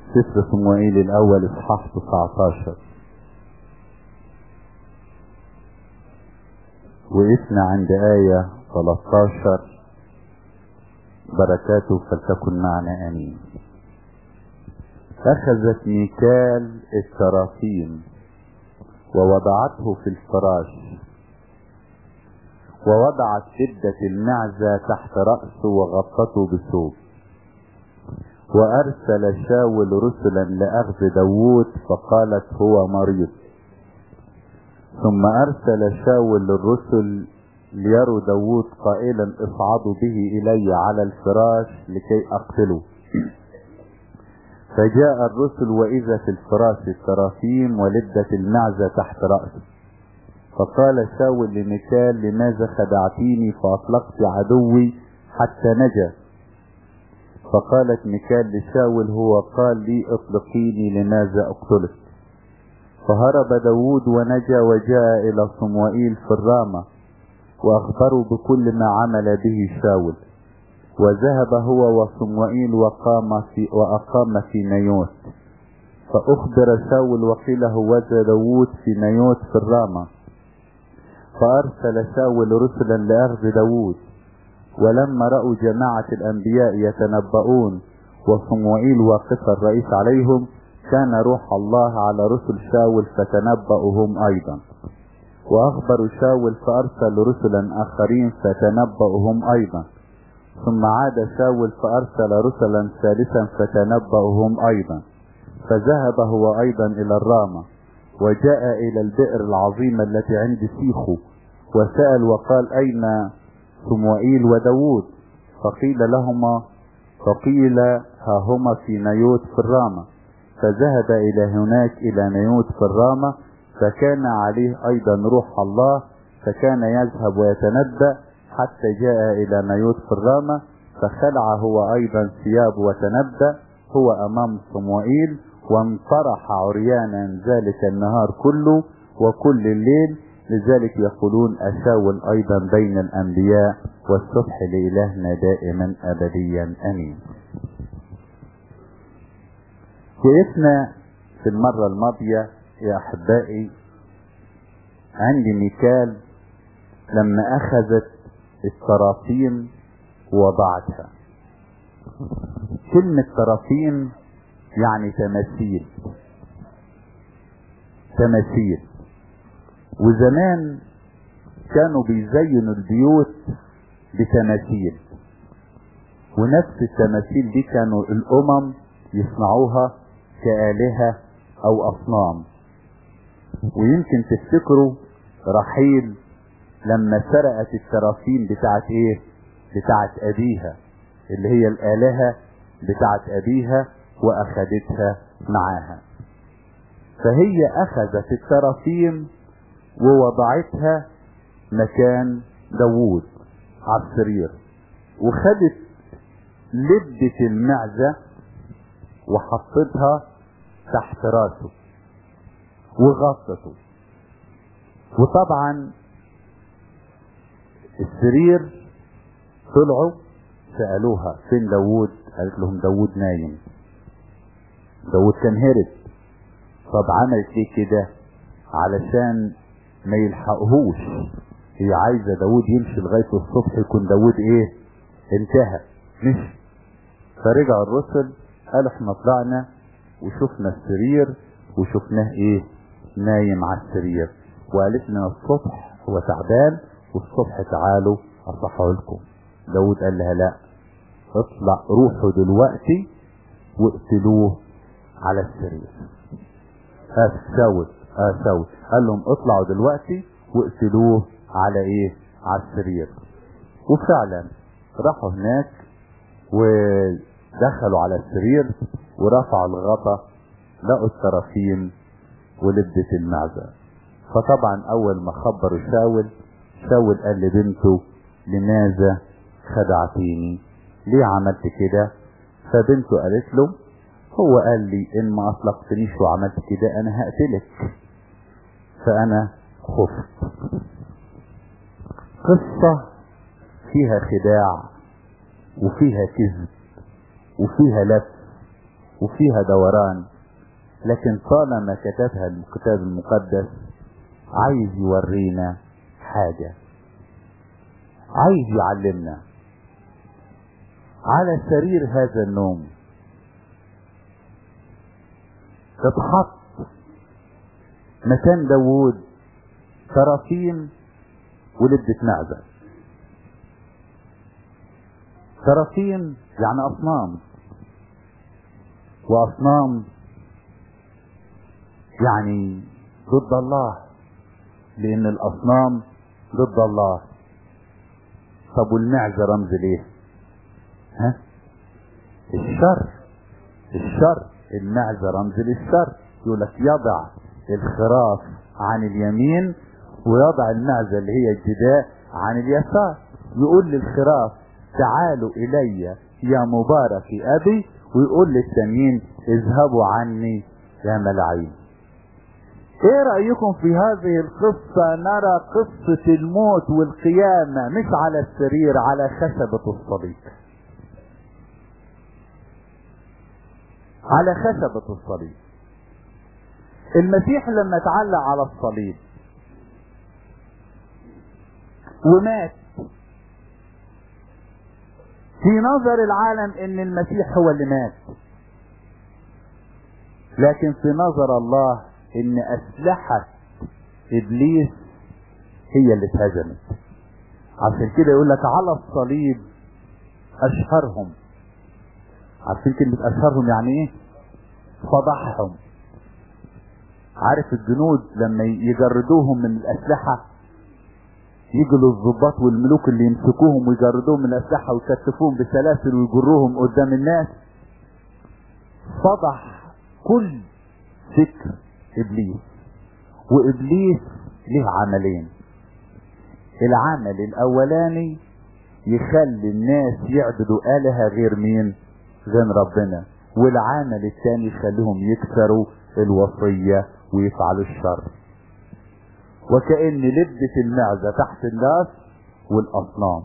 سفر صموئيل الأول إصحاح 19 وقفنا عند آية 13 بركاته فلتكن معنا آمين أخذت ميكال التراثيم ووضعته في الفراش ووضعت شدة المعزة تحت رأسه وغطته بثوب وأرسل شاول رسلا لأخذ داوود فقالت هو مريض ثم أرسل شاول الرسل ليروا داوود قائلا اصعدوا به إلي على الفراش لكي أقتله فجاء الرسل وإذا في الفراش التراثيم ولدة المعزة تحت رأسه فقال شاول لميكال لماذا خدعتيني فأطلقت عدوي حتى نجا فقالت ميكال لشاول هو قال لي اطلقيني لماذا اقتلك فهرب داود ونجا وجاء الى صموئيل في الرامة واخبروا بكل ما عمل به شاول وذهب هو وصموئيل وقام في واقام في نيوت فاخبر شاول وقيل هوذا داود في نيوت في الرامة فارسل شاول رسلا لاخذ داود ولما رأوا جماعة الأنبياء يتنبؤون وصموئيل واقف الرئيس عليهم كان روح الله على رسل شاول فتنبأوا هم أيضا وأخبروا شاول فأرسل رسلا آخرين فتنبأوا هم أيضا ثم عاد شاول فأرسل رسلا ثالثا فتنبأوا هم أيضا فذهب هو أيضا إلى الرامة وجاء إلى البئر العظيمة التي عند سيخو وسأل وقال أين صموئيل وداود فقيل لهما فقيل ها هما في نيوت في الرامة فذهب إلى هناك إلى نيوت في الرامة فكان عليه أيضا روح الله فكان يذهب ويتنبأ حتى جاء إلى نيوت في الرامة فخلع هو أيضا ثياب وتنبأ هو أمام صموئيل وانطرح عريانا ذلك النهار كله وكل الليل لذلك يقولون أشاول أيضا بين الأنبياء والصبح لإلهنا دائما أبديا أمين وقفنا في المرة الماضية يا أحبائي عند ميكال لما أخذت الطرافين ووضعتها كلمة طرافين يعني تماثيل تماثيل وزمان كانوا بيزينوا البيوت بتماثيل ونفس التماثيل دي كانوا الامم يصنعوها كآلهة او اصنام ويمكن تفتكروا رحيل لما سرقت الترافين بتاعت ايه بتاعت ابيها اللي هي الالهة بتاعت ابيها واخدتها معاها فهي اخذت الترافيم ووضعتها مكان داوود على السرير وخدت لبة المعزة وحطتها تحت راسه وغطته وطبعا السرير طلعوا سألوها فين داوود قالت لهم داوود نايم داوود كان هرب طب عملت ليه كده علشان ما يلحقهوش هي عايزة داود يمشي لغاية الصبح يكون داود ايه انتهى مش فرجع الرسل قال احنا طلعنا وشفنا السرير وشفناه ايه نايم على السرير وقالت لنا الصبح هو تعبان والصبح تعالوا اصحوا لكم داود قال لها لا اطلع روحوا دلوقتي واقتلوه على السرير هتساوت اساوي قال لهم اطلعوا دلوقتي واقتلوه على ايه على السرير وفعلا راحوا هناك ودخلوا على السرير ورفعوا الغطا لقوا الترافيم ولبة المعزة فطبعا اول ما خبروا شاول شاول قال لبنته لماذا خدعتيني ليه عملت كده فبنته قالت له هو قال لي ان ما اطلقتنيش وعملت كده انا هقتلك فانا خفت قصة فيها خداع وفيها كذب وفيها لف وفيها دوران لكن طالما كتبها الكتاب المقدس عايز يورينا حاجة عايز يعلمنا على سرير هذا النوم تتحط مكان داوود سرافيم ولبة معزة سرافيم يعني أصنام وأصنام يعني ضد الله لأن الأصنام ضد الله طب والمعزة رمز ليه؟ ها؟ الشر الشر المعزة رمز للشر يقول لك يضع الخراف عن اليمين ويضع المعزة اللي هي الجداء عن اليسار يقول للخراف تعالوا إلي يا مبارك أبي ويقول للتانيين اذهبوا عني يا ملاعين ايه رأيكم في هذه القصة نرى قصة الموت والقيامة مش على السرير على خشبة الصليب على خشبة الصليب المسيح لما اتعلق على الصليب ومات في نظر العالم ان المسيح هو اللي مات لكن في نظر الله ان اسلحة ابليس هي اللي اتهزمت عشان كده يقول لك على الصليب اشهرهم عارفين كلمة اشهرهم يعني ايه فضحهم عارف الجنود لما يجردوهم من الاسلحة يجوا الضباط والملوك اللي يمسكوهم ويجردوهم من الاسلحة ويكتفوهم بسلاسل ويجروهم قدام الناس فضح كل فكر ابليس وابليس له عملين العمل الاولاني يخلي الناس يعبدوا آلهة غير مين غير ربنا والعمل الثاني يخليهم يكسروا الوصية ويفعلوا الشر وكأن لبة المعزة تحت الناس والأصنام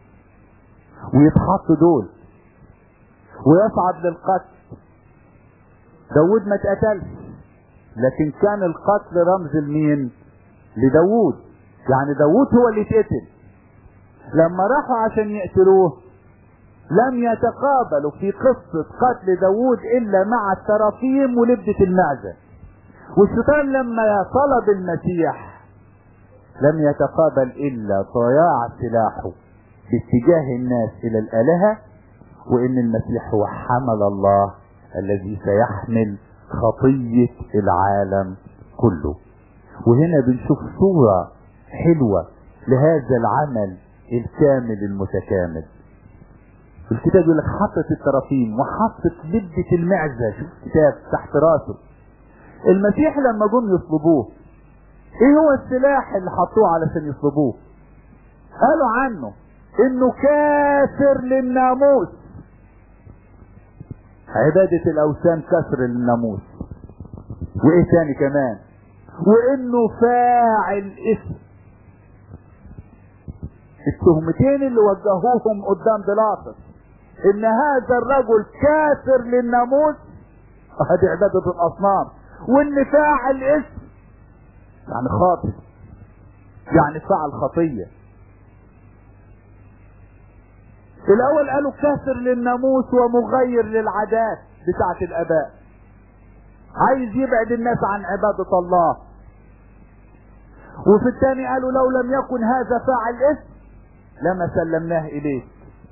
ويتحط دول ويصعد للقتل داود ما اتقتلش لكن كان القتل رمز لمين لداود يعني داود هو اللي اتقتل لما راحوا عشان يقتلوه لم يتقابلوا في قصة قتل داود الا مع الترافيم ولبدة المعزة والشيطان لما طلب المسيح لم يتقابل الا ضياع سلاحه باتجاه الناس الى الالهة وان المسيح هو حمل الله الذي سيحمل خطية العالم كله وهنا بنشوف صورة حلوة لهذا العمل الكامل المتكامل الكتاب يقول لك حطت الترافيم وحطت لبة المعزة شوف الكتاب تحت راسه المسيح لما جم يصلبوه ايه هو السلاح اللي حطوه علشان يصلبوه قالوا عنه انه كافر للناموس عبادة الاوثان كسر للناموس وايه تاني كمان وانه فاعل اسم التهمتين اللي وجهوهم قدام بيلاطس ان هذا الرجل كافر للناموس هذه عبادة الاصنام وان فاعل اسم يعني خاطئ يعني فعل خطية الاول قالوا كافر للناموس ومغير للعادات بتاعة الاباء عايز يبعد الناس عن عبادة الله وفي الثاني قالوا لو لم يكن هذا فاعل اسم لما سلمناه اليك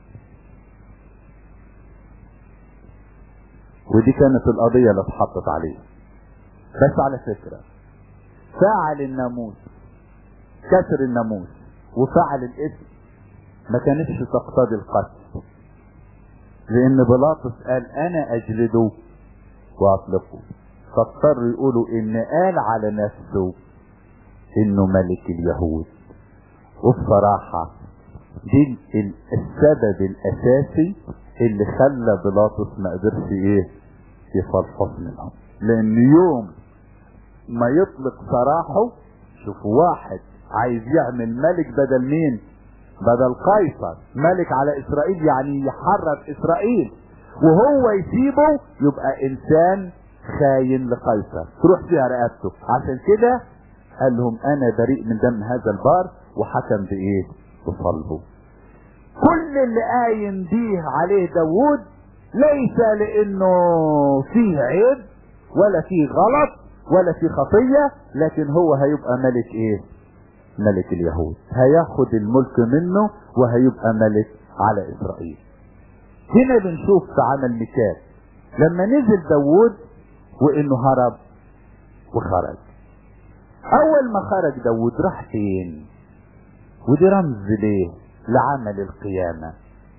ودي كانت القضية اللي اتحطت عليه بس على فكرة فعل الناموس كسر الناموس وفعل الاسم ما كانتش تقتضي القتل لان بيلاطس قال انا اجلده واطلقه فاضطروا يقولوا ان قال على نفسه انه ملك اليهود وبصراحة دي السبب الاساسي اللي خلى بيلاطس ما قدرش ايه يفلفص منهم لان يوم ما يطلق سراحه شوف واحد عايز يعمل ملك بدل مين بدل قيصر ملك على اسرائيل يعني يحرر اسرائيل وهو يسيبه يبقى انسان خاين لقيصر تروح فيها رقبته عشان كده قال لهم انا بريء من دم هذا البار وحكم بايه بصلبه كل اللي قايم بيه عليه داوود ليس لانه فيه عيب ولا فيه غلط ولا فيه خطية لكن هو هيبقى ملك ايه ملك اليهود هياخد الملك منه وهيبقى ملك على اسرائيل هنا بنشوف في عمل ميكال لما نزل داوود وانه هرب وخرج اول ما خرج داوود راح فين ودي رمز ليه لعمل القيامة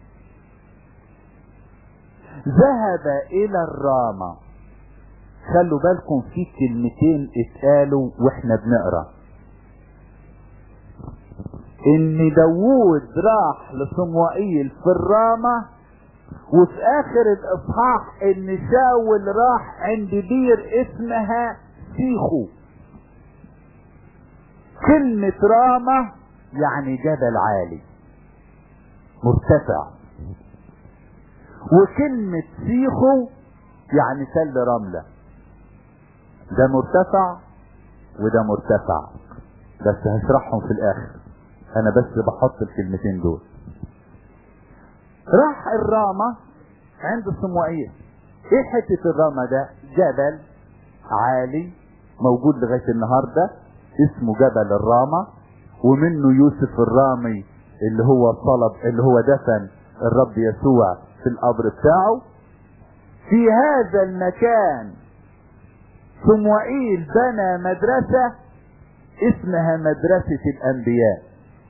ذهب الى الرامة خلوا بالكم في كلمتين اتقالوا واحنا بنقرا ان داوود راح لصموئيل في الرامة وفي اخر الاصحاح ان شاول راح عند بير اسمها سيخو كلمة رامة يعني جبل عالي مرتفع وكلمة سيخو يعني تل رملة ده مرتفع وده مرتفع بس هشرحهم في الاخر انا بس بحط الكلمتين دول راح الرامة عند صموئيل ايه حتة الرامة ده جبل عالي موجود لغاية النهاردة اسمه جبل الرامة ومنه يوسف الرامي اللي هو صلب اللي هو دفن الرب يسوع في القبر بتاعه في هذا المكان صموئيل بنى مدرسة اسمها مدرسة الانبياء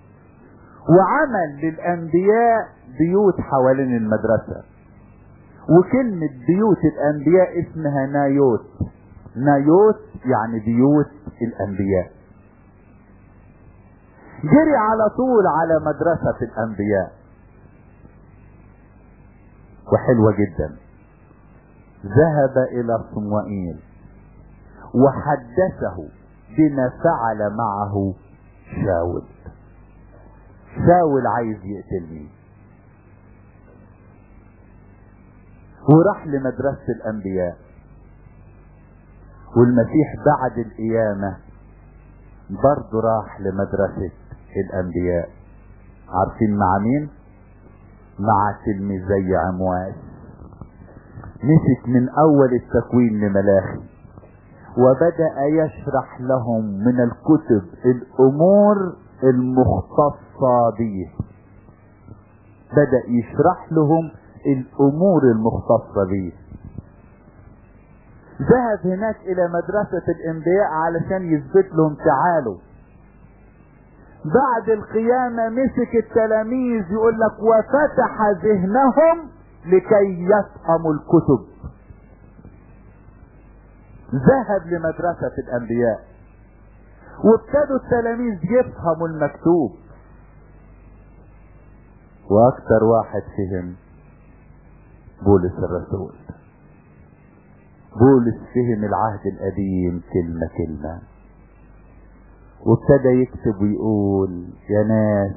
وعمل للانبياء بيوت حوالين المدرسة وكلمة بيوت الانبياء اسمها نايوت نايوت يعني بيوت الانبياء جري على طول على مدرسة الانبياء وحلوة جدا ذهب الى صموئيل وحدثه بما فعل معه شاول شاول عايز يقتلني وراح لمدرسة الانبياء والمسيح بعد القيامة برضه راح لمدرسة الانبياء عارفين مع مين مع تلميذي عمواس مسك من اول التكوين لملاخي وبدأ يشرح لهم من الكتب الامور المختصة به بدأ يشرح لهم الامور المختصة به ذهب هناك الى مدرسة الانبياء علشان يثبت لهم تعالوا بعد القيامة مسك التلاميذ يقول لك وفتح ذهنهم لكي يفهموا الكتب ذهب لمدرسة الانبياء وابتدوا التلاميذ يفهموا المكتوب واكثر واحد فهم بولس الرسول بولس فهم العهد القديم كلمة كلمة وابتدى يكتب ويقول يا ناس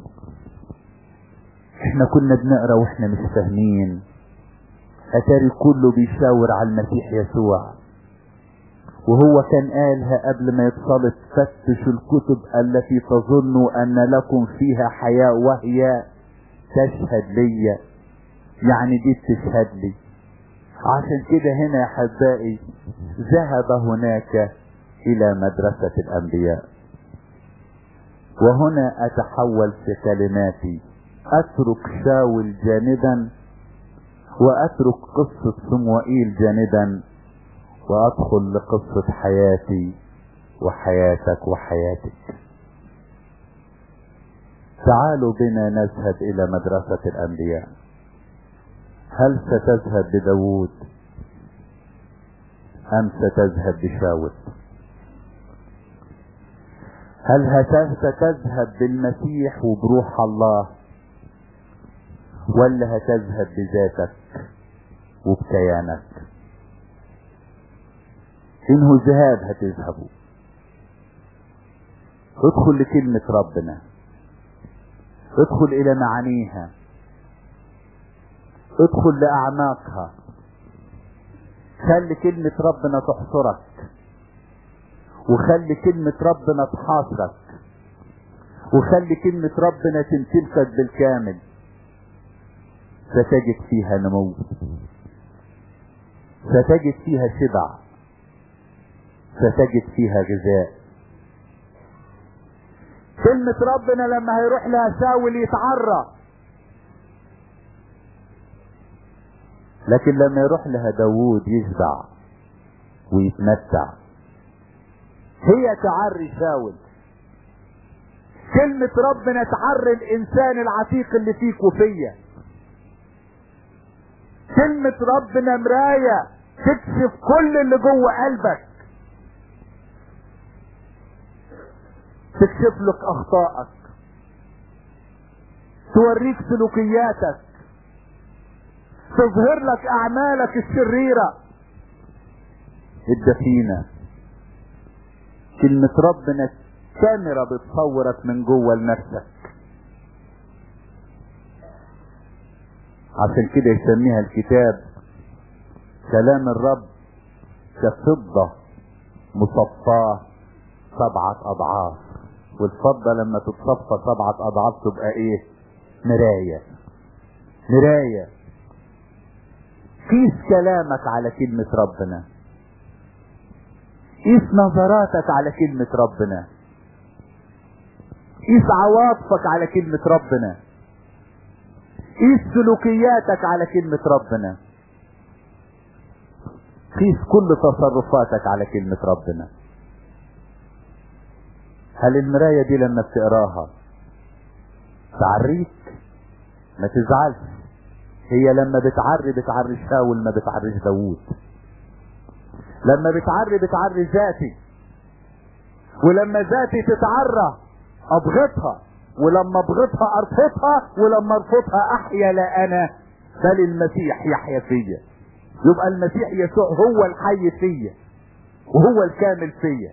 احنا كنا بنقرا واحنا مش فاهمين اتاري كله بيشاور على المسيح يسوع وهو كان قالها قبل ما يتصلت فتشوا الكتب التي تظنوا ان لكم فيها حياة وهي تشهد لي يعني دي بتشهد لي عشان كده هنا يا حبائي ذهب هناك الى مدرسة الانبياء وهنا اتحول في كلماتي اترك شاول جانبا واترك قصة صموئيل جانبا وادخل لقصة حياتي وحياتك وحياتك تعالوا بنا نذهب الى مدرسة الانبياء هل ستذهب بداود ام ستذهب بشاول هل ستذهب بالمسيح وبروح الله ولا هتذهب بذاتك وبكيانك انه ذهاب هتذهبوا ادخل لكلمة ربنا ادخل الى معانيها ادخل لأعماقها خلي كلمة ربنا تحصرك وخلي كلمة ربنا تحاصرك وخلي كلمة ربنا تمتلكك بالكامل ستجد فيها نمو ستجد فيها شبع ستجد فيها غذاء كلمة ربنا لما هيروح لها ساول يتعرى لكن لما يروح لها داوود يشبع ويتمتع هي تعري شاول كلمة ربنا تعري الإنسان العتيق اللي فيك وفيا كلمة ربنا مراية تكشف كل اللي جوه قلبك تكشف لك أخطائك توريك سلوكياتك تظهر لك أعمالك الشريرة الدفينة كلمة ربنا كاميرا بتصورك من جوه لنفسك عشان كده يسميها الكتاب كلام الرب كفضة مصفاة سبعة أضعاف والفضة لما تتصفى سبعة أضعاف تبقى إيه؟ مراية مراية قيس كلامك على كلمة ربنا قيس نظراتك على كلمة ربنا قيس عواطفك على كلمة ربنا قيس سلوكياتك على كلمة ربنا قيس كل تصرفاتك على كلمة ربنا هل المراية دي لما بتقراها تعريك ما تزعلش هي لما بتعري بتعري شاول ما بتعريش داوود لما بتعري بتعري ذاتي ولما ذاتي تتعرى ابغضها ولما ابغضها ارفضها ولما ارفضها احيا لا انا بل المسيح يحيا فيا يبقى المسيح يسوع هو الحي فيا وهو الكامل فيا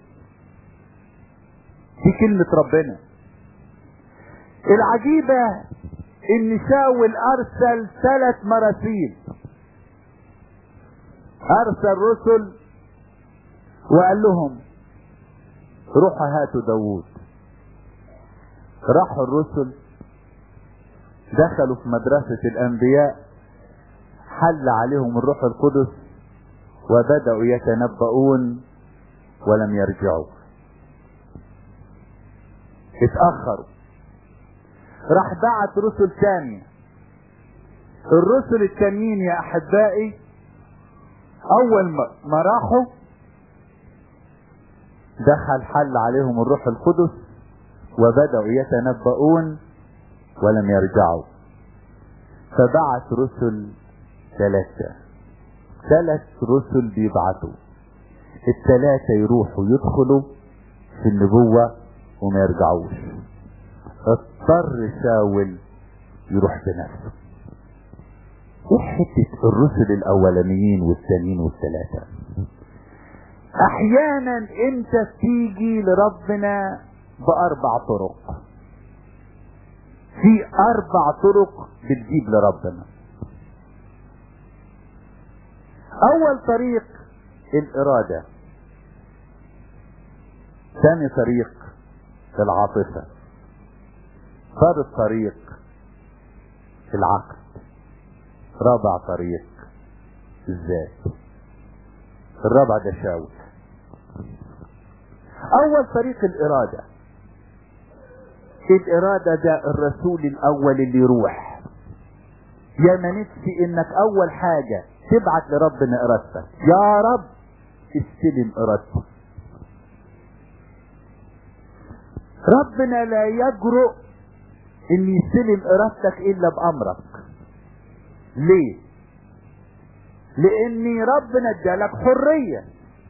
دي كلمة ربنا العجيبة ان شاول ارسل ثلاث مراسيل ارسل رسل وقال لهم روحوا هاتوا داوود راحوا الرسل دخلوا في مدرسة الانبياء حل عليهم الروح القدس وبدأوا يتنبؤون ولم يرجعوا اتأخروا راح بعت رسل تانية الرسل التانيين يا احبائي اول ما راحوا دخل حل عليهم الروح القدس وبدأوا يتنبؤون ولم يرجعوا فبعت رسل ثلاثة ثلاث رسل بيبعتوا الثلاثة يروحوا يدخلوا في النبوة وما يرجعوش اضطر شاول يروح بنفسه ايه حتة الرسل الاولانيين والثانيين والثلاثة احيانا انت تيجي لربنا باربع طرق في اربع طرق بتجيب لربنا اول طريق الارادة ثاني طريق العاطفة ثالث طريق العقل رابع طريق الذات الرابع ده شاول اول طريق الارادة الارادة ده الرسول الاول اللي يروح يا ما نفسي انك اول حاجة تبعت لربنا ارادتك يا رب استلم ارادتك ربنا لا يجرؤ ان يستلم ارادتك الا بامرك ليه لان ربنا ادالك حرية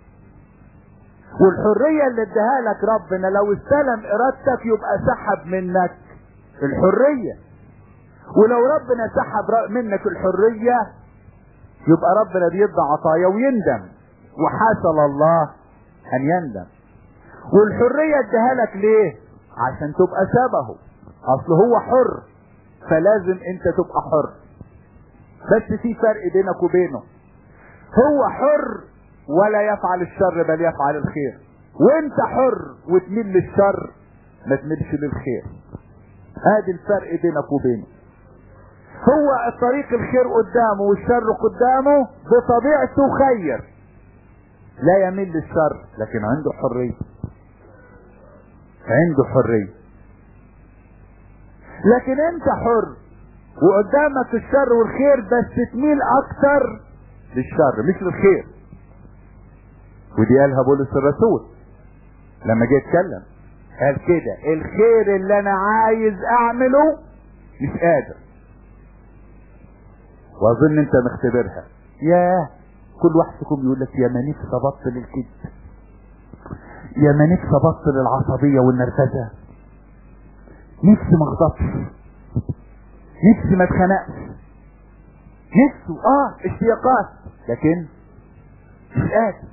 والحرية اللي اداها لك ربنا لو استلم ارادتك يبقى سحب منك الحرية ولو ربنا سحب منك الحرية يبقى ربنا بيدى عطايا ويندم وحصل الله ان يندم والحرية اداها لك ليه عشان تبقى شبهه اصل هو حر فلازم انت تبقى حر بس في فرق بينك وبينه هو حر ولا يفعل الشر بل يفعل الخير وانت حر وتميل للشر ما تميلش للخير ادي الفرق بينك وبينه هو الطريق الخير قدامه والشر قدامه بطبيعته خير لا يميل للشر لكن عنده حرية عنده حرية لكن انت حر وقدامك الشر والخير بس تميل اكتر للشر مش للخير ودي قالها بولس الرسول لما جه يتكلم قال كده الخير اللي انا عايز اعمله مش قادر واظن انت مختبرها ياه كل واحد فيكم يقول لك يا ما نفسي ابطل الكذب يا ما نفسي ابطل العصبيه والنرفزه نفسي ما اغضبش نفسي ما اتخنقش نفسه اه اشتياقات لكن مش قادر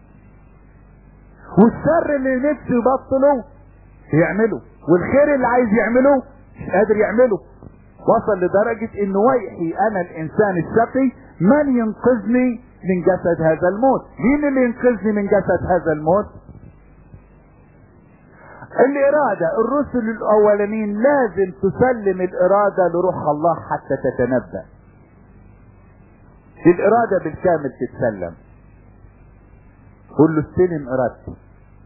والشر اللي نفسه يبطله يعمله والخير اللي عايز يعمله مش قادر يعمله وصل لدرجة انه ويحي انا الانسان الشقي من ينقذني من جسد هذا الموت مين اللي ينقذني من جسد هذا الموت الارادة الرسل الاولانيين لازم تسلم الارادة لروح الله حتى تتنبأ الارادة بالكامل تتسلم قل له استلم ارادتي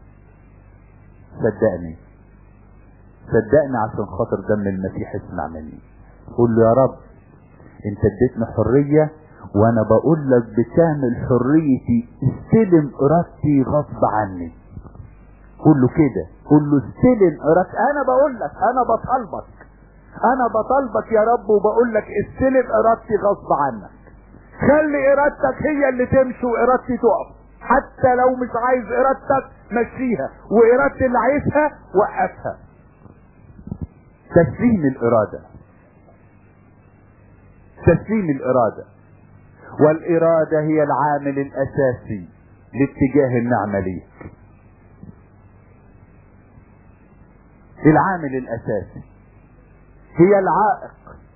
صدقني صدقني عشان خاطر دم المسيح اسمع مني قول له يا رب انت اديتني حرية وانا بقول لك بكامل حريتي استلم ارادتي غصب عني قول له كده قول له استلم ارادتي انا بقول لك انا بطالبك انا بطالبك يا رب وبقول لك استلم ارادتي غصب عنك خلي ارادتك هي اللي تمشي وارادتي تقف حتى لو مش عايز ارادتك مشيها وارادتي اللي عايزها وقفها تسليم الاراده تسليم الاراده والاراده هي العامل الاساسي لاتجاه النعمه ليك العامل الاساسي هي العائق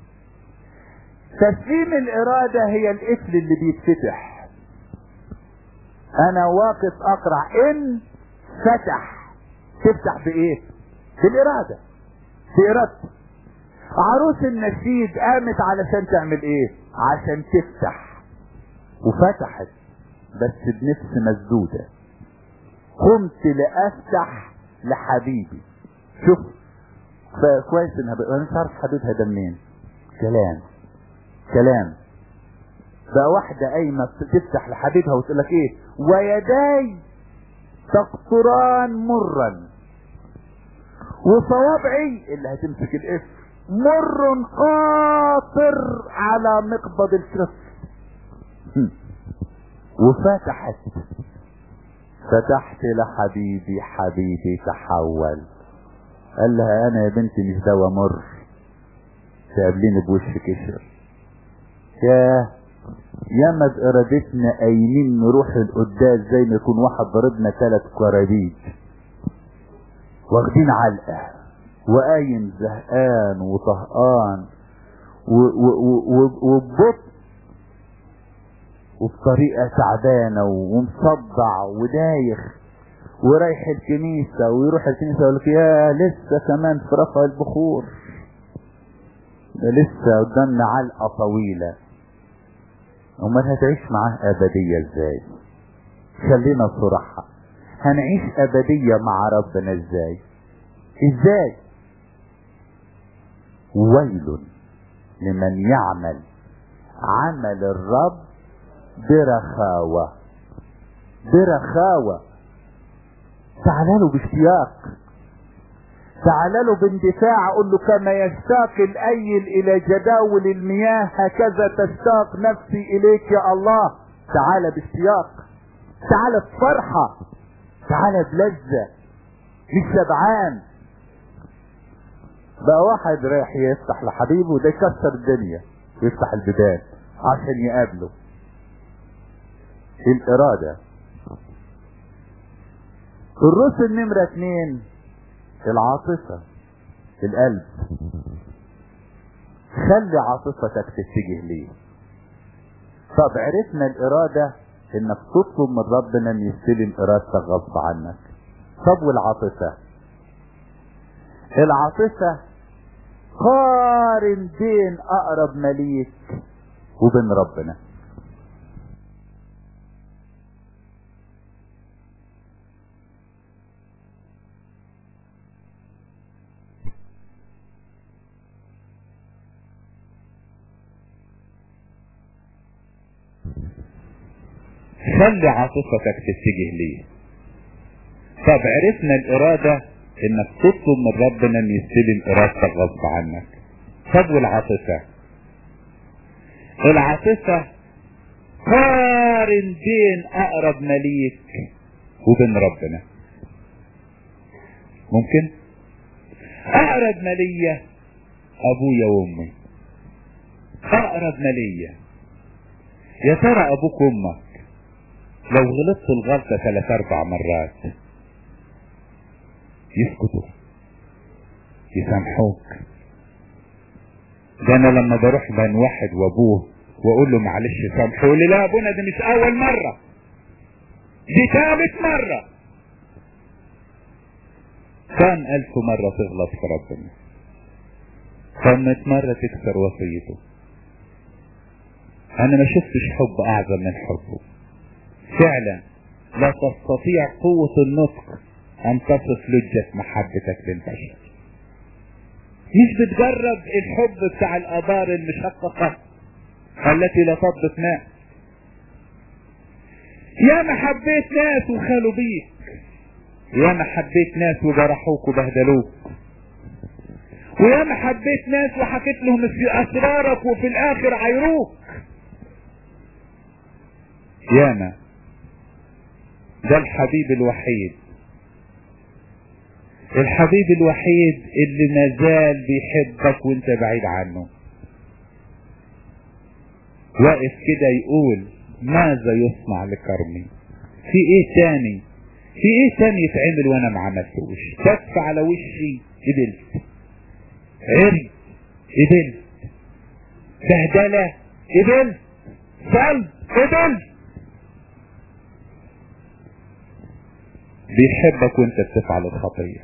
تسليم الاراده هي القفل اللي بيتفتح انا واقف اقرع ان فتح تفتح بايه بالاراده بارادتي عروس النشيد قامت علشان تعمل ايه عشان تفتح وفتحت بس بنفس مسدودة قمت لافتح لحبيبي شوف كويس انها انا مش عارف حبيبها ده منين كلام كلام ده واحدة قايمة تفتح لحبيبها وتقول لك ايه ويداي تقطران مرا وصوابعي اللي هتمسك الاسم مر قاطر على مقبض الكف وفتحت فتحت لحبيبي حبيبي تحول قال لها انا يا بنتي مش دوا مر تقابليني بوش كشر ياه ياما بارادتنا قايمين نروح القداس زي ما يكون واحد ضربنا ثلاث كرابيج واخدين علقه وقايم زهقان وطهقان وببطء وبطريقه تعبانه ومصدع ودايخ ورايح الكنيسة ويروح الكنيسة يقول لك يا لسه كمان في رفع البخور ده لسه قدامنا علقة طويلة امال هتعيش معاه ابدية ازاي خلينا صراحة هنعيش ابدية مع ربنا ازاي ازاي ويل لمن يعمل عمل الرب برخاوة برخاوة تعال له باشتياق تعال له باندفاع قل له كما يشتاق الايل الى جداول المياه هكذا تشتاق نفسي اليك يا الله تعال باشتياق تعال بفرحة تعال بلذة مش شبعان بقى واحد رايح يفتح لحبيبه ده يكسر الدنيا ويفتح البيبان عشان يقابله الإرادة الرسل نمرة اتنين العاطفة القلب خلي عاطفتك تتجه ليه طب عرفنا الإرادة إنك تطلب من ربنا إن يستلم إرادتك غصب عنك طب والعاطفة العاطفة قارن بين أقرب مليك وبين ربنا خلي عاطفتك تتجه ليه طب عرفنا الإرادة إنك تطلب من ربنا إن يستلم إرادتك غصب عنك طب والعاطفة العاطفة قارن بين أقرب مليك وبين ربنا ممكن أقرب ملية أبويا وأمي أقرب ملية يا ترى أبوك وأمك لو غلطت الغلطة ثلاث أربع مرات يسكتوا يسامحوك ده أنا لما بروح بين واحد وأبوه وأقول له معلش سامحوا يقول لي لا أبونا دي مش أول مرة دي ثالث مرة كم ألف مرة تغلط في ربنا كم مرة تكسر وصيته أنا ما شفتش حب أعظم من حبه فعلا لا تستطيع قوة النطق أن تصف لجة محبتك للبشر مش بتجرب الحب بتاع الآبار المشققة التي لا تضبط ماء يا ما حبيت ناس وخالوا بيك يا ما حبيت ناس وجرحوك وبهدلوك ويا ما حبيت ناس وحكيت لهم في اسرارك وفي الاخر عيروك ياما ده الحبيب الوحيد الحبيب الوحيد اللي مازال بيحبك وانت بعيد عنه واقف كده يقول ماذا يصنع لكرمي في ايه تاني في ايه تاني يتعمل وانا ما عملتوش تف على وشي قبلت عري قبلت بهدلة قبلت صلب قبلت بيحبك وانت بتفعل الخطية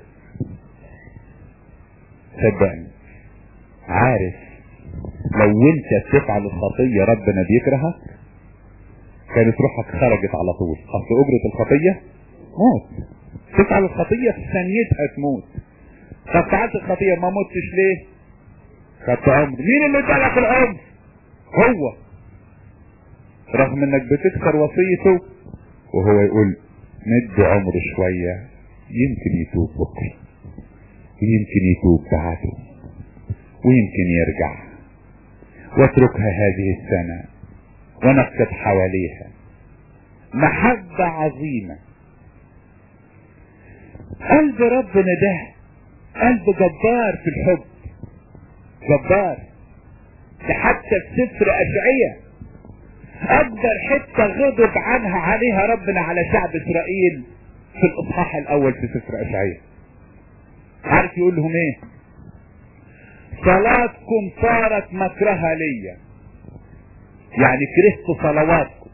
صدقني عارف لو انت بتفعل الخطية ربنا بيكرهك كانت روحك خرجت على طول اصل اجرة الخطية موت تفعل الخطية في ثانيتها تموت طب فعلت الخطية ما متش ليه خدت عمر مين اللي ادالك العمر هو رغم انك بتكسر وصيته وهو يقول ندي عمره شوية يمكن يتوب بكرة ويمكن يتوب بعده ويمكن يرجع واتركها هذه السنة ونقف حواليها محبة عظيمة قلب ربنا ده قلب جبار في الحب جبار ده حتى في سفر أشعية أكبر حتة غضب عنها عليها ربنا على شعب إسرائيل في الإصحاح الأول في سفر أشعية عارف يقول لهم إيه؟ صلاتكم صارت مكرهة ليا يعني كرهت صلواتكم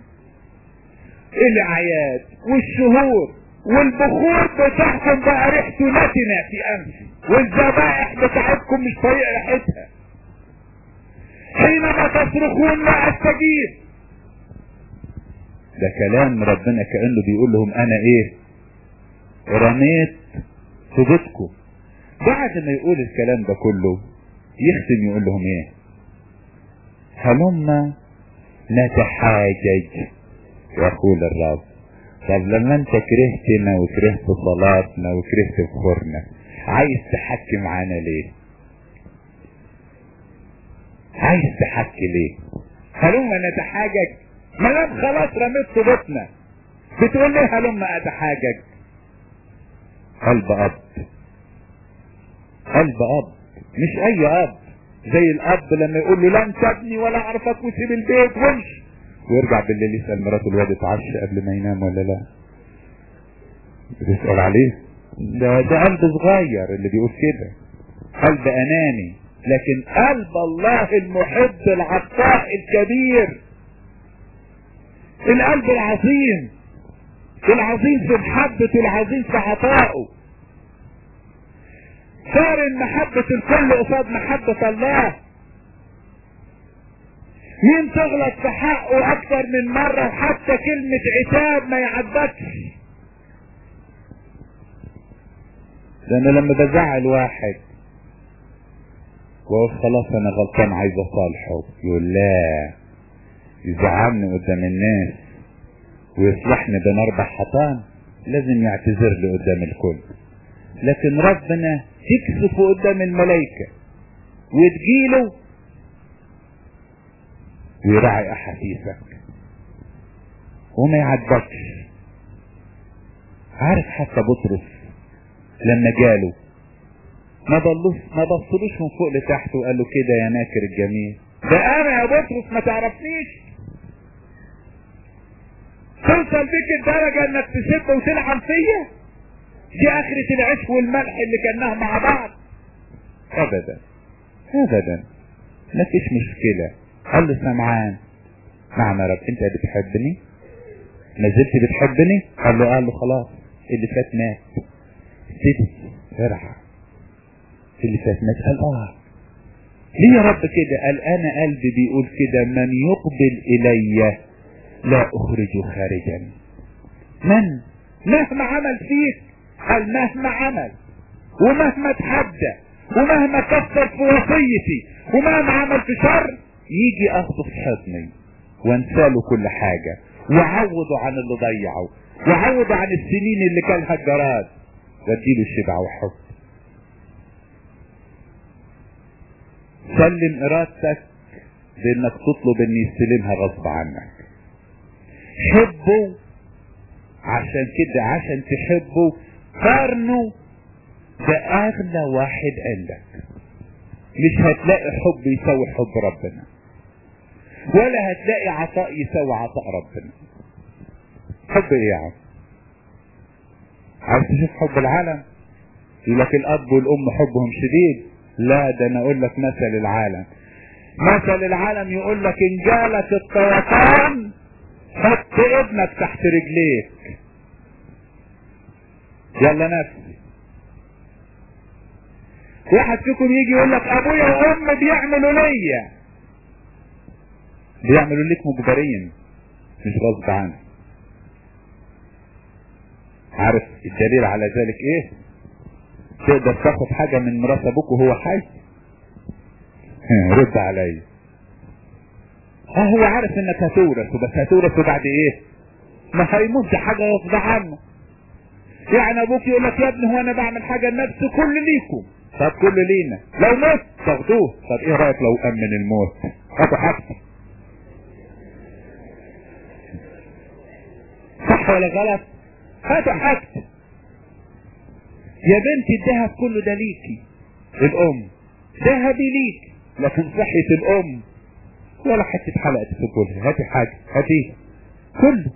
الأعياد والشهور والبخور بتاعكم بقى ريحته نتنة في أنفي والذبائح بتاعتكم مش طايق ريحتها حينما تصرخون لا استجيب ده كلام ربنا كأنه بيقول لهم انا ايه رميت في بيتكم بعد ما يقول الكلام ده كله يختم يقول لهم ايه هلما نتحاجج يقول الرب طب لما انت كرهتنا وكرهت صلاتنا وكرهت بخورنا عايز تحكي معانا ليه عايز تحكي ليه هلما نتحاجج ما دام خلاص رميت صوبتنا بتقول ليه هلما اتحاجج قلب اب قلب اب مش اي اب زي الاب لما يقول له لن تبني ولا اعرفك وسيب البيت وامشي ويرجع بالليل يسال مراته الواد اتعشى قبل ما ينام ولا لا بتسال عليه ده ده قلب صغير اللي بيقول كده قلب اناني لكن قلب الله المحب العطاء الكبير القلب العظيم العظيم في محبته العظيم في عطائه قارن محبة الكل قصاد محبة الله مين تغلط في حقه اكتر من مرة وحتى كلمة عتاب ما يعبكش ده انا لما بزعل واحد واقول خلاص انا غلطان عايز اصالحه يقول لا يزعلني قدام الناس ويصلحني بين اربع حيطان لازم يعتذر لي قدام الكل لكن ربنا تكسفه قدام الملائكة وتجيله ويراعي احاسيسك وما يعجبكش عارف حتى بطرس لما جاله ما ضلوش ما بصلوش من فوق لتحت وقال له كده يا ناكر الجميل ده انا يا بطرس ما تعرفنيش توصل بيك الدرجة انك تسب وتلعن فيا دي اخرة العيش والملح اللي كناها مع بعض ابدا ابدا ما فيش مشكلة قال له سمعان نعم يا رب انت بتحبني ما زلت بتحبني قال له قال له خلاص اللي فات مات ابتدي ارعى اللي فات مات قال اه ليه يا رب كده قال انا قلبي بيقول كده من يقبل الي لا اخرجه خارجا من مهما عمل فيك قال مهما عمل ومهما اتحدى ومهما كسر في وصيتي ومهما عمل في شر يجي اخده في حضني وانساله كل حاجة وعوضه عن اللي ضيعه وعوضه عن السنين اللي كانها الجراد واديله الشبع وحب سلم ارادتك بانك تطلب ان يستلمها غصب عنك حبه عشان كده عشان تحبه قارنه بأغلى واحد عندك مش هتلاقي حب يساوي حب ربنا ولا هتلاقي عطاء يساوي عطاء ربنا حب ايه يا عم عايز تشوف حب العالم يقول لك الاب والام حبهم شديد لا ده انا اقول لك مثل العالم مثل العالم يقول لك ان جالك الطيران حط ابنك تحت رجليك يلا نفسي واحد فيكم يجي يقول لك ابويا وامي بيعملوا ليا بيعملوا ليك مجبرين مش غصب عنك عارف الدليل على ذلك ايه تقدر تاخد حاجة من ميراث ابوك وهو حي رد عليا اه هو عارف انك هتورث بس هتورث بعد ايه ما هيموت حاجة غصب عنه يعني ابوك يقول لك يا ابني هو انا بعمل حاجة لنفسي كل ليكم طب كل لينا لو مت تاخدوه طب ايه رايك لو امن الموت هاتوا حاجتي صح ولا غلط هاتوا حاجتي يا بنتي الذهب كله ده ليكي الام ذهبي ليك لكن صحة الام ولا حتة حلقة تسيبولها هاتي حاجة هاتيه كله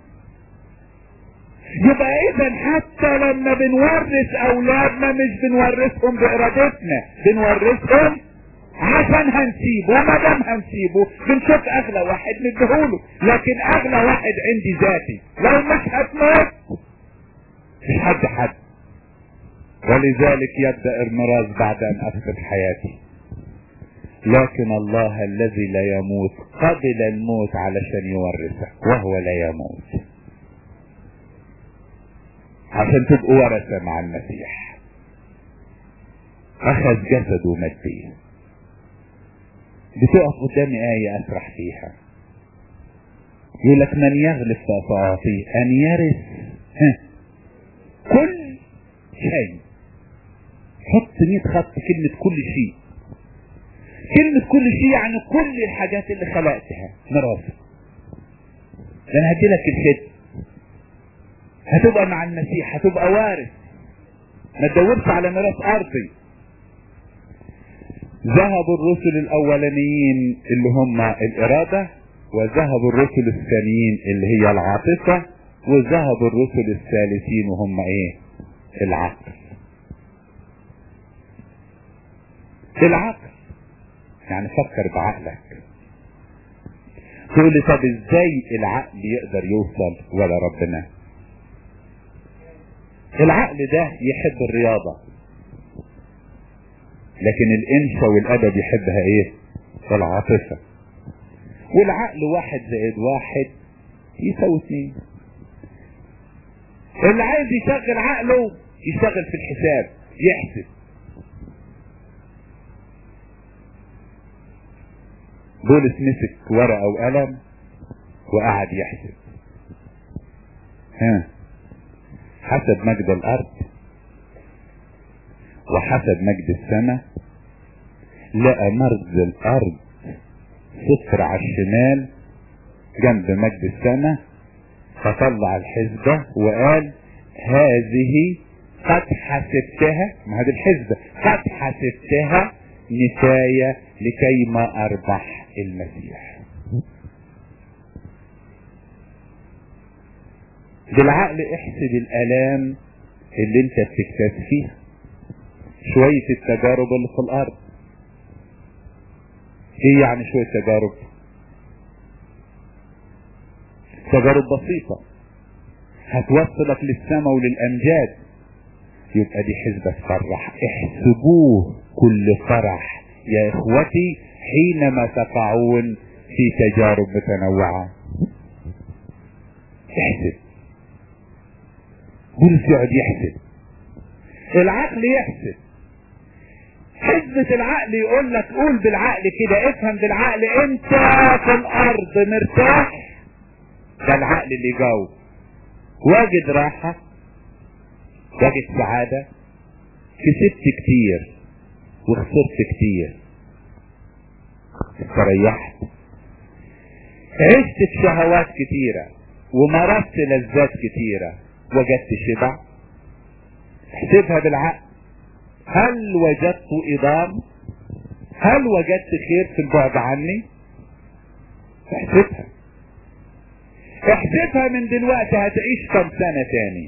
يبقى اذا حتى لما بنورث اولادنا مش بنورثهم بارادتنا بنورثهم عشان هنسيبه وما دام هنسيبه بنشوف اغلى واحد نديهوله لكن اغلى واحد عندي ذاتي لو مش هتموت مش حد حد ولذلك يبدا الميراث بعد ان افقد حياتي لكن الله الذي لا يموت قبل الموت علشان يورثه وهو لا يموت عشان تبقوا ورثة مع المسيح اخذ جسده ومات بيه بتقف قدامي آية أسرح فيها يقول لك من يغلب فأعطيه أن يرث كل شيء حط 100 خط كلمة كل شيء كلمة كل شيء يعني كل الحاجات اللي خلقتها ميراثك انا هدي لك الخدمة هتبقى مع المسيح هتبقى وارث ما تدورش على ميراث ارضي ذهب الرسل الاولانيين اللي هم الارادة وذهب الرسل الثانيين اللي هي العاطفة وذهب الرسل الثالثين وهم ايه العقل العقل يعني فكر بعقلك تقول لي طب ازاي العقل يقدر يوصل ولا ربنا العقل ده يحب الرياضة لكن الانشا والادب يحبها ايه العاطفة والعقل واحد زائد واحد يساوي اثنين اللي عايز يشغل عقله يشتغل في الحساب يحسب بولس مسك ورقة وقلم وقعد يحسب ها حسب مجد الارض وحسب مجد السماء لقى مرز الارض صفر على الشمال جنب مجد السماء فطلع الحسبة وقال هذه قد حسبتها ما هذه الحسبة قد حسبتها نساية لكي ما اربح المسيح بالعقل احسب الالام اللي انت بتكتاز فيها شوية التجارب اللي في الارض ايه يعني شوية تجارب تجارب بسيطة هتوصلك للسماء وللامجاد يبقى دي حسبة تفرح احسبوه كل فرح يا اخوتي حينما تقعون في تجارب متنوعة احسب بولس يقعد يحسب العقل يحسب حسبة العقل يقول لك قول بالعقل كده افهم بالعقل انت في الارض مرتاح ده العقل اللي يجاوب واجد راحة واجد سعادة كسبت كتير وخسرت كتير استريحت عشت في شهوات كتيرة ومارست لذات كتيرة وجدت شبع احسبها بالعقل هل وجدت إضام هل وجدت خير في البعد عني احسبها احسبها من دلوقتي هتعيش كم سنة تاني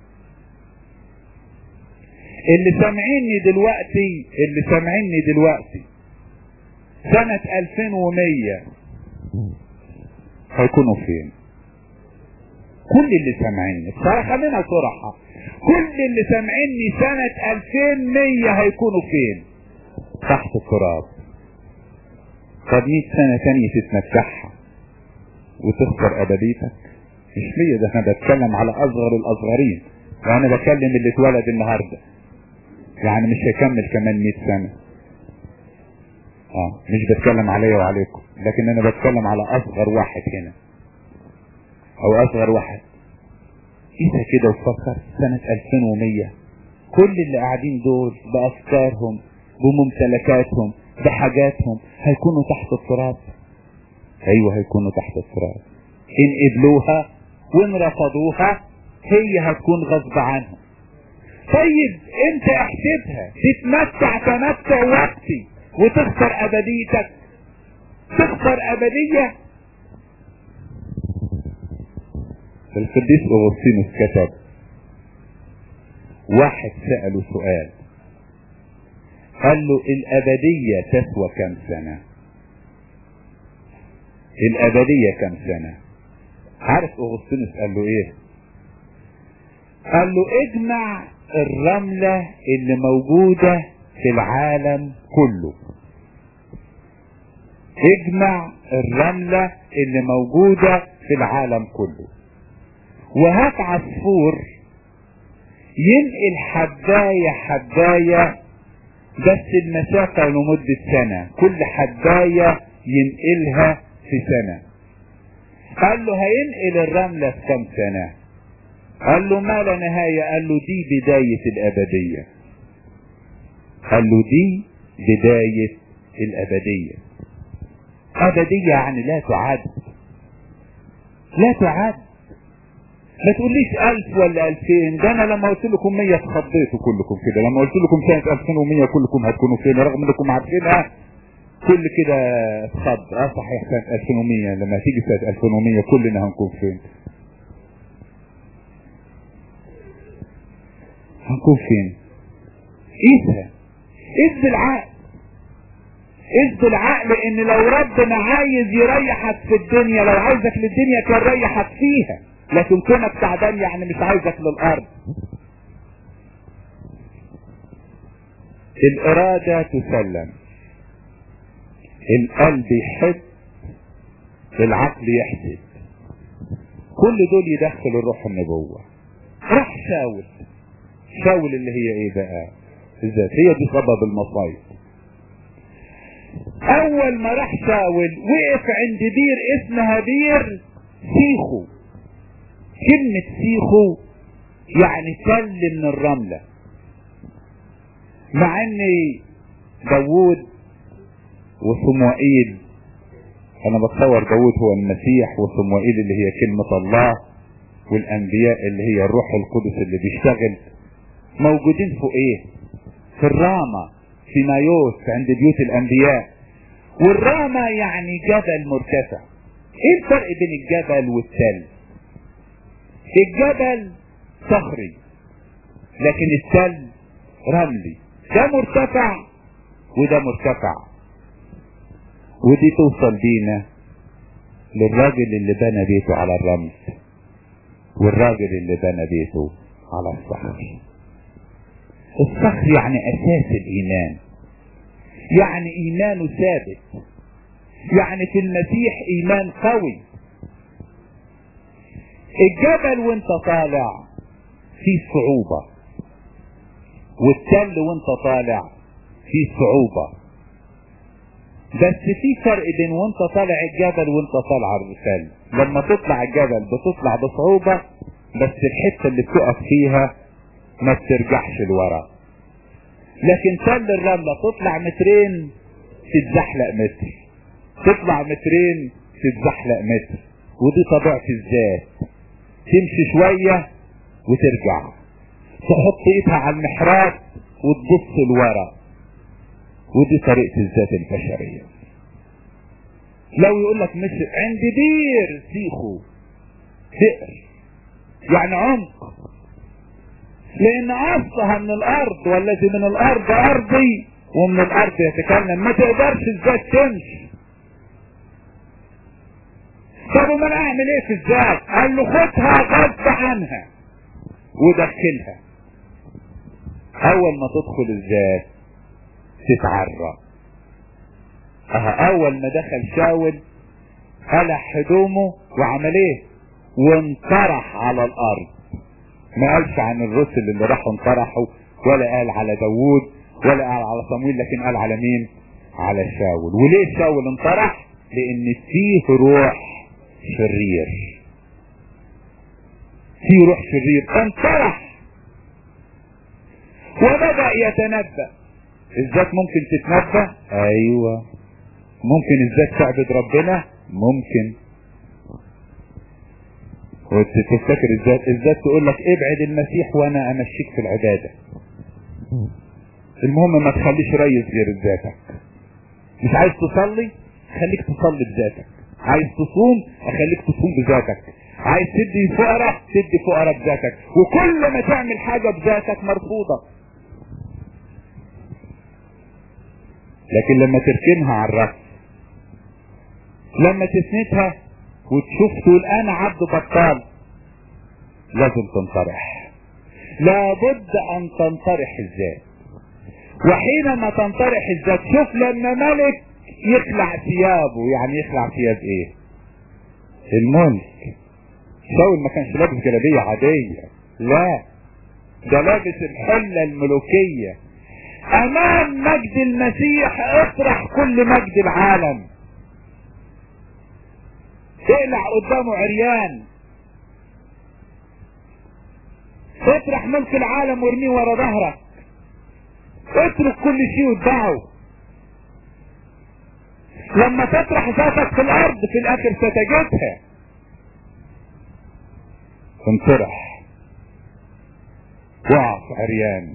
اللي سامعيني دلوقتي اللي سامعيني دلوقتي سنة 2100 هيكونوا فين كل اللي سامعيني بصراحة خلينا صراحة كل اللي سامعيني سنة 2100 هيكونوا فين تحت التراب طب 100 سنة تانية تتمتعها وتخسر ابديتك مش ليا ده انا بتكلم على اصغر الاصغرين وانا بكلم اللي اتولد النهارده يعني مش هيكمل كمان 100 سنة اه مش بتكلم عليا وعليكم لكن انا بتكلم على اصغر واحد هنا او اصغر واحد اذا كده وفكر سنة 2100 كل اللي قاعدين دول بافكارهم بممتلكاتهم بحاجاتهم هيكونوا تحت التراب ايوه هيكونوا تحت التراب ان قبلوها وان رفضوها هي هتكون غصب عنهم طيب انت احسبها تتمتع تمتع وقتي وتخسر ابديتك تخسر ابدية القديس اغسطينوس كتب واحد سأله سؤال قال له الابدية تسوى كم سنة الابدية كم سنة عارف اغسطينوس قال له ايه قال له اجمع الرملة اللي موجودة في العالم كله اجمع الرملة اللي موجودة في العالم كله وهات عصفور ينقل حباية حباية بس المسافة لمدة سنة كل حباية ينقلها في سنة قال له هينقل الرملة في كم سنة قال له ما لا نهاية قال له دي بداية الأبدية قال له دي بداية الأبدية أبدية يعني لا تعد لا تعد ما تقوليش ألف ولا ألفين ده أنا لما قلت لكم مية اتخضيتوا كلكم كده لما قلت لكم سنة ألفين ومية كلكم هتكونوا فين رغم انكم عارفينها كل كده اتخض اه صحيح سنة 2100 لما تيجي سنة 2100 كلنا هنكون فين هنكون فين قيسها قيس بالعقل اذ بالعقل ان لو ربنا عايز يريحك في الدنيا لو عايزك للدنيا كان ريحك فيها لكن كونك تعبان يعني مش عايزك للارض الارادة تسلم القلب يحب العقل يحسد كل دول يدخل الروح النبوة راح شاول شاول اللي هي ايه بقى الذات هي دي سبب المصايب اول ما راح شاول وقف عند بير اسمها بير سيخو كلمة سيخو يعني تل من الرملة مع ان داوود وصموئيل انا بتصور داوود هو المسيح وصموئيل اللي هي كلمة الله والانبياء اللي هي الروح القدس اللي بيشتغل موجودين فوق ايه في الرامة في مايوس عند بيوت الانبياء والرامة يعني جبل مرتفع ايه الفرق بين الجبل والتل الجبل صخري لكن التل رملي ده مرتفع وده مرتفع ودي توصل بينا للراجل اللي بنى بيته على الرمل والراجل اللي بنى بيته على الصخر الصخر يعني اساس الايمان يعني ايمانه ثابت يعني في المسيح ايمان قوي الجبل وانت طالع فيه صعوبة والتل وانت طالع فيه صعوبة بس في فرق بين وانت طالع الجبل وانت طالع التل لما تطلع الجبل بتطلع بصعوبة بس الحتة اللي بتقف فيها ما بترجعش لورا لكن تل الرملة تطلع مترين تتزحلق متر تطلع مترين تتزحلق متر ودي طبيعة الذات تمشي شوية وترجع تحط ايدها على المحراب وتبص لورا ودي طريقة الذات البشرية لو يقول لك مش عند بير سيخو بئر يعني عمق لان اصلها من الارض والذي من الارض ارضي ومن الارض يتكلم ما تقدرش الذات تمشي طب امال اعمل ايه في الذات قال له خدها غصب عنها ودخلها اول ما تدخل الذات تتعرى اه اول ما دخل شاول قلع هدومه وعمل ايه وانطرح على الارض ما قالش عن الرسل اللي راحوا انطرحوا ولا قال على داوود ولا قال على صمويل لكن قال على مين على شاول وليه شاول انطرح لان فيه روح شرير في روح شرير انطرح وبدأ يتنبأ الذات ممكن تتنبأ ايوه ممكن الذات تعبد ربنا ممكن وتفتكر الذات الذات تقول لك ابعد المسيح وانا امشيك في العبادة المهم ما تخليش ريس غير ذاتك مش عايز تصلي خليك تصلي بذاتك عايز تصوم اخليك تصوم بذاتك عايز تدي فقراء تدي فقراء بذاتك وكل ما تعمل حاجة بذاتك مرفوضة لكن لما تركنها على الرأس لما تسندها وتشوف تقول انا عبد بطال لازم تنطرح لابد ان تنطرح الذات وحينما تنطرح الذات شوف لما ملك يخلع ثيابه يعني يخلع ثياب ايه الملك شاول ما كانش لابس جلابيه عاديه لا ده لابس الحله الملوكيه امام مجد المسيح اطرح كل مجد العالم اقلع قدامه عريان اطرح ملك العالم وارميه ورا ظهرك اترك كل شيء واتبعه لما تطرح ذاتك في الارض في الاخر ستجدها انطرح وقع في عريان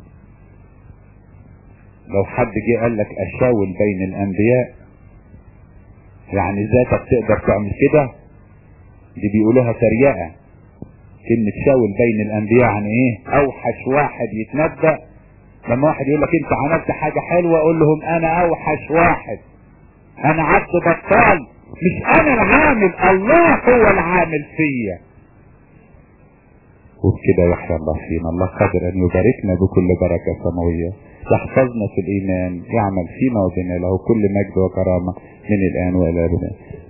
لو حد جه قال لك اشاول بين الانبياء يعني ذاتك تقدر تعمل كده دي بيقولوها تريقة كلمة شاول بين الانبياء عن ايه اوحش واحد يتنبأ لما واحد يقول لك انت عملت حاجة حلوة اقول لهم انا اوحش واحد انا عبد بطال مش انا العامل الله هو العامل فيا وبكده يحيى الله فينا الله قادر ان يباركنا بكل بركة سماوية يحفظنا في الايمان يعمل فينا وبنا له كل مجد وكرامة من الان والى ابدا